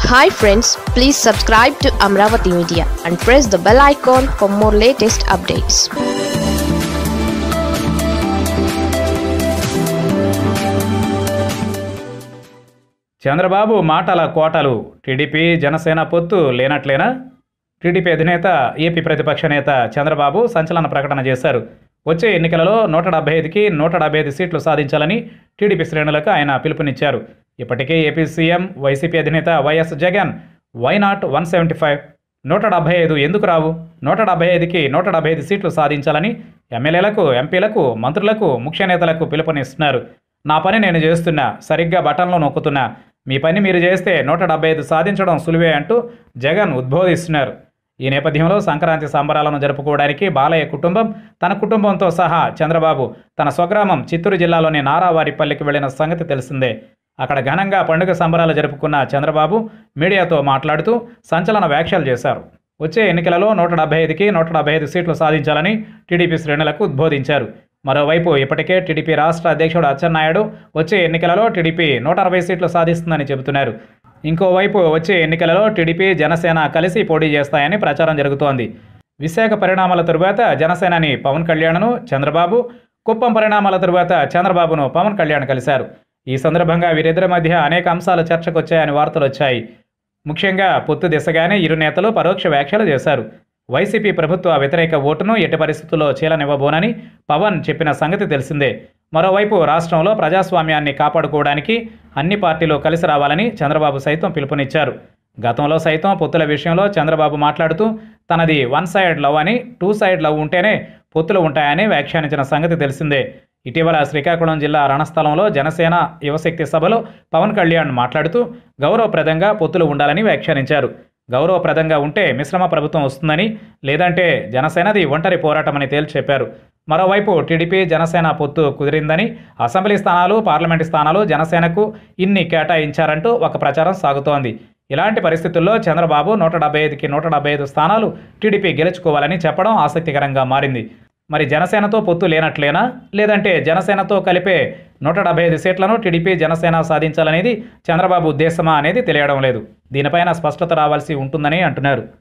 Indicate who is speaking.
Speaker 1: hi friends please subscribe to Amaravati media and press the bell icon for more latest updates
Speaker 2: Chandrababu మాటల కోటలు TDP Janasena పొత్తు లేనట్లేనా TDP అధినేత AP ప్రతిపక్ష నేత చంద్రబాబు సంచలన ప్రకటన చేశారు వచ్చే ఎన్నికలలో నూట డెబ్బై ఐదుకి నూట డెబ్బై ఐదు సీట్లు సాధించాలని టీడీపీ శ్రేణులకు ఆయన పిలుపునిచ్చారు ఇప్పటికే ఏపీ సీఎం వైసీపీ అధినేత YS Jagan why not one seventy five నూట డెబ్బై ఐదు ఎందుకు రావు నూట డెబ్బై ఐదుకి నూట డెబ్బై ఐదు సీట్లు సాధించాలని ఎమ్మెల్యేలకు ఎంపీలకు మంత్రులకు ముఖ్య నేతలకు పిలుపునిస్తున్నారు నా పని నేను చేస్తున్నా సరిగ్గా బటన్లో నొక్కుతున్నా మీ పని మీరు చేస్తే నూట డెబ్బై ఐదు సాధించడం సులువే అంటూ జగన్ ఉద్బోధిస్తున్నారు ఈ నేపథ్యంలో సంక్రాంతి సంబరాలను జరుపుకోవడానికి బాలయ్య కుటుంబం తన కుటుంబంతో సహా చంద్రబాబు తన స్వగ్రామం చిత్తూరు జిల్లాలోని నారావారిపల్లికి వెళ్లిన సంగతి తెలిసిందే అక్కడ ఘనంగా పండుగ సంబరాలు జరుపుకున్న చంద్రబాబు మీడియాతో మాట్లాడుతూ సంచలన వ్యాఖ్యలు చేశారు వచ్చే ఎన్నికలలో నూట డెబ్బై ఐదుకి నూట డెబ్బై ఐదు సీట్లు సాధించాలని టీడీపీ శ్రేణులకు ఉద్బోధించారు మరోవైపు ఇప్పటికే టీడీపీ రాష్ట్ర అధ్యక్షుడు అచ్చెన్నాయుడు వచ్చే ఎన్నికలలో టీడీపీ నూట అరవై సీట్లు సాధిస్తుందని చెబుతున్నారు ఇంకోవైపు వచ్చే ఎన్నికలలో టీడీపీ జనసేన కలిసి పోటీ చేస్తాయని ప్రచారం జరుగుతోంది విశాఖ పరిణామాల తరువాత జనసేనాని పవన్ కళ్యాణ్ను చంద్రబాబు కుప్పం పరిణామాల తరువాత చంద్రబాబును పవన్ కళ్యాణ్ కలిశారు ఈ సందర్భంగా వీరిద్దరి మధ్య అనేక అంశాలు చర్చకొచ్చాయని వార్తలు వచ్చాయి ముఖ్యంగా పొత్తు దిశగానే ఇరు నేతలు పరోక్ష వ్యాఖ్యలు చేశారు వైసీపీ ప్రభుత్వ వ్యతిరేక ఓటును ఎట్టి పరిస్థితుల్లో చీలనివ్వబోనని పవన్ చెప్పిన సంగతి తెలిసిందే మరోవైపు రాష్ట్రంలో ప్రజాస్వామ్యాన్ని కాపాడుకోవడానికి అన్ని పార్టీలు కలిసి రావాలని చంద్రబాబు సైతం పిలుపునిచ్చారు గతంలో సైతం పొత్తుల విషయంలో చంద్రబాబు మాట్లాడుతూ తనది వన్ సైడ్ లవ్ అని టూ సైడ్ లవ్ ఉంటేనే పొత్తులు ఉంటాయని వ్యాఖ్యానించిన సంగతి తెలిసిందే ఇటీవల శ్రీకాకుళం జిల్లా రణస్థలంలో జనసేన యువశక్తి సభలో పవన్ కళ్యాణ్ మాట్లాడుతూ గౌరవప్రదంగా పొత్తులు ఉండాలని వ్యాఖ్యానించారు గౌరవప్రదంగా ఉంటే మిశ్రమ ప్రభుత్వం వస్తుందని లేదంటే జనసేనది ఒంటరి పోరాటమని తేల్చి చెప్పారు మరోవైపు టీడీపీ జనసేన పొత్తు కుదిరిందని అసెంబ్లీ స్థానాలు పార్లమెంటు స్థానాలు జనసేనకు ఇన్ని కేటాయించారంటూ ఒక ప్రచారం సాగుతోంది ఇలాంటి పరిస్థితుల్లో చంద్రబాబు నూట డెబ్బై ఐదుకి నూట డెబ్బై ఐదు స్థానాలు టీడీపీ గెలుచుకోవాలని చెప్పడం ఆసక్తికరంగా మారింది మరి జనసేనతో పొత్తు లేనట్లేనా లేదంటే జనసేనతో కలిపే నూట డెబ్బై ఐదు సీట్లను టీడీపీ జనసేన సాధించాలనేది చంద్రబాబు ఉద్దేశమా అనేది తెలియడం లేదు దీనిపైన స్పష్టత రావాల్సి ఉంటుందని అంటున్నారు